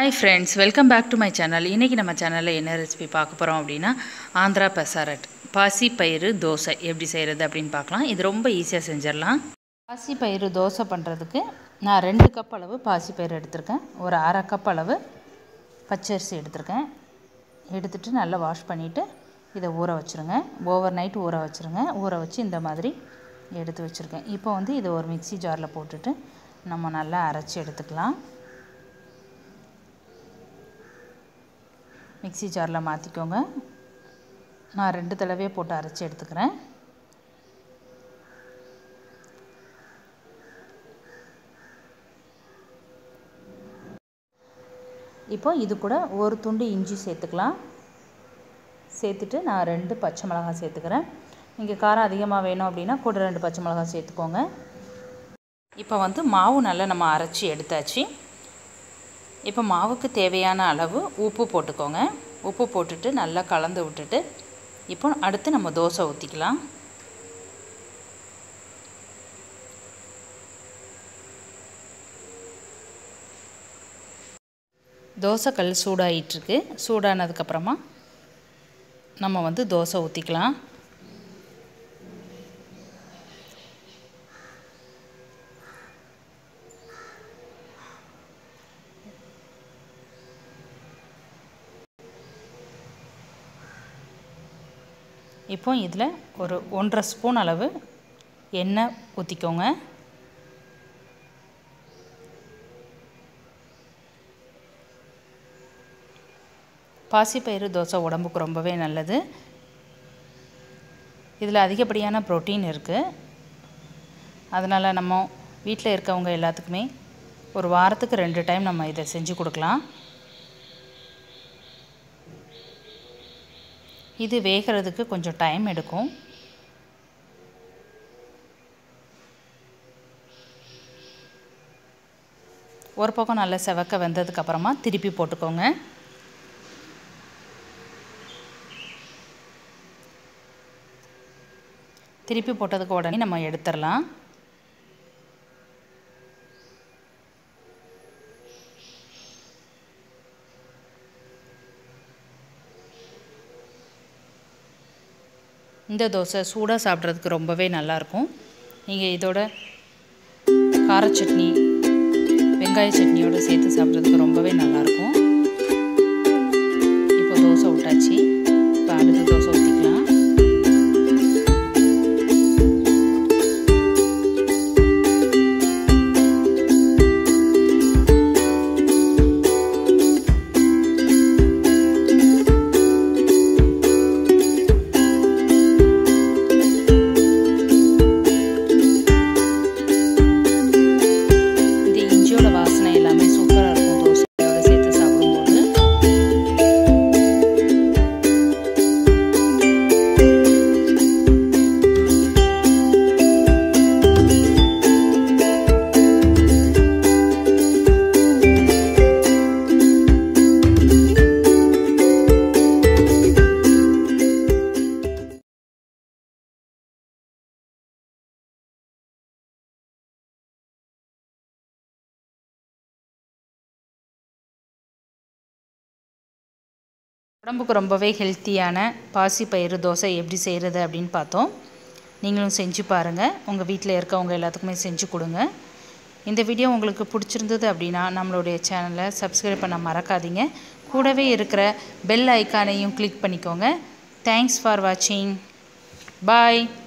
hi friends welcome back to my channel இன்றைக்கி நம்ம சேனலில் என்ன ரெசிபி பார்க்க போகிறோம் அப்படின்னா ஆந்திரா பெசாரட் பாசி பயிறு தோசை எப்படி செய்கிறது அப்படின்னு பார்க்கலாம் இது ரொம்ப ஈஸியாக செஞ்சிடலாம் பாசி பயிறு தோசை பண்ணுறதுக்கு நான் ரெண்டு கப் அளவு பாசி பயிறு எடுத்திருக்கேன் ஒரு அரை கப் அளவு பச்சரிசி எடுத்திருக்கேன் எடுத்துட்டு நல்லா வாஷ் பண்ணிவிட்டு இதை ஊற வச்சுருங்க ஓவர் நைட் ஊற வச்சுருங்க ஊற வச்சு இந்த மாதிரி எடுத்து வச்சுருக்கேன் இப்போ வந்து இதை ஒரு மிக்ஸி ஜாரில் போட்டுட்டு நம்ம நல்லா அரைச்சி எடுத்துக்கலாம் மிக்ஸி ஜாரில் மாற்றிக்கோங்க நான் ரெண்டு தடவையே போட்டு அரைச்சி எடுத்துக்கிறேன் இப்போ இது கூட ஒரு துண்டு இஞ்சி சேர்த்துக்கலாம் சேர்த்துட்டு நான் ரெண்டு பச்சை மிளகாய் சேர்த்துக்கிறேன் நீங்கள் காரம் அதிகமாக வேணும் அப்படின்னா கூட ரெண்டு பச்சை மிளகாய் சேர்த்துக்கோங்க இப்போ வந்து மாவு நல்லா நம்ம அரைச்சி எடுத்தாச்சு இப்போ மாவுக்கு தேவையான அளவு உப்பு போட்டுக்கோங்க உப்பு போட்டுட்டு நல்லா கலந்து விட்டுட்டு இப்போ அடுத்து நம்ம தோசை ஊற்றிக்கலாம் தோசைக்கல் சூடாகிட்டுருக்கு சூடானதுக்கப்புறமா நம்ம வந்து தோசை ஊற்றிக்கலாம் இப்போ இதில் ஒரு ஒன்றரை ஸ்பூன் அளவு எண்ணெய் ஊற்றிக்கோங்க பாசிப்பயிறு தோசை உடம்புக்கு ரொம்பவே நல்லது இதில் அதிகப்படியான ப்ரோட்டீன் இருக்குது அதனால் நம்ம வீட்டில் இருக்கவங்க எல்லாத்துக்குமே ஒரு வாரத்துக்கு ரெண்டு டைம் நம்ம இதை செஞ்சு கொடுக்கலாம் இது வேகிறதுக்கு கொஞ்சம் டைம் எடுக்கும் ஒரு பக்கம் நல்லா செவக்க வெந்ததுக்கப்புறமா திருப்பி போட்டுக்கோங்க திருப்பி போட்டதுக்கு உடனே நம்ம எடுத்துடலாம் இந்த தோசை சூடாக சாப்பிட்றதுக்கு ரொம்பவே நல்லாயிருக்கும் நீங்கள் இதோட கார சட்னி வெங்காய சட்னியோடு சேர்த்து சாப்பிட்றதுக்கு ரொம்பவே நல்லாயிருக்கும் இப்போ தோசை விட்டாச்சு இப்போ அடுத்து தோசை ஊற்றிக்கலாம் இந்த இஞ்சியோட வாசனை எல்லாமே சூப்பராக இருக்கும் தோசையோட சேர்த்து சாப்பிடும்போது உடம்புக்கு ரொம்பவே ஹெல்த்தியான பாசிப்பயிறு தோசை எப்படி செய்கிறது அப்படின்னு பார்த்தோம் நீங்களும் செஞ்சு பாருங்கள் உங்கள் வீட்டில் இருக்கவங்க எல்லாத்துக்குமே செஞ்சு கொடுங்க இந்த வீடியோ உங்களுக்கு பிடிச்சிருந்தது அப்படின்னா நம்மளுடைய சேனலை சப்ஸ்கிரைப் பண்ண மறக்காதீங்க கூடவே இருக்கிற பெல் ஐக்கானையும் கிளிக் பண்ணிக்கோங்க தேங்க்ஸ் ஃபார் வாட்சிங் பாய்